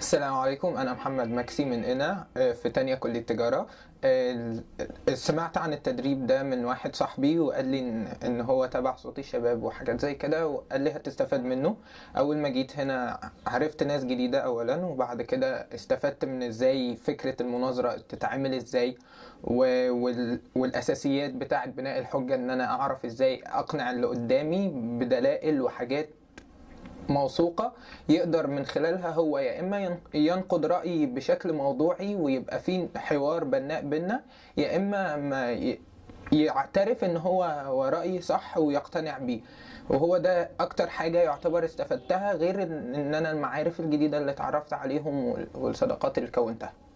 السلام عليكم أنا محمد مكسي من إنا آه، في تانية كلية تجارة آه، سمعت عن التدريب ده من واحد صاحبي وقال لي إن, إن هو تبع صوت الشباب وحاجات زي كده وقال لي هتستفاد منه أول ما جيت هنا عرفت ناس جديدة أولا وبعد كده استفدت من إزاي فكرة المناظرة تتعمل إزاي و- وال- والأساسيات بتاعة بناء الحجة إن أنا أعرف إزاي أقنع اللي قدامي بدلائل وحاجات موثوقة يقدر من خلالها هو يا إما ين- ينقد رأيي بشكل موضوعي ويبقى فيه حوار بناء بينا يا إما ما ي- يعترف إن هو هو رأيي صح ويقتنع بيه وهو ده أكتر حاجة يعتبر استفدتها غير إن إن أنا المعارف الجديدة اللي اتعرفت عليهم وال- والصداقات اللي كونتها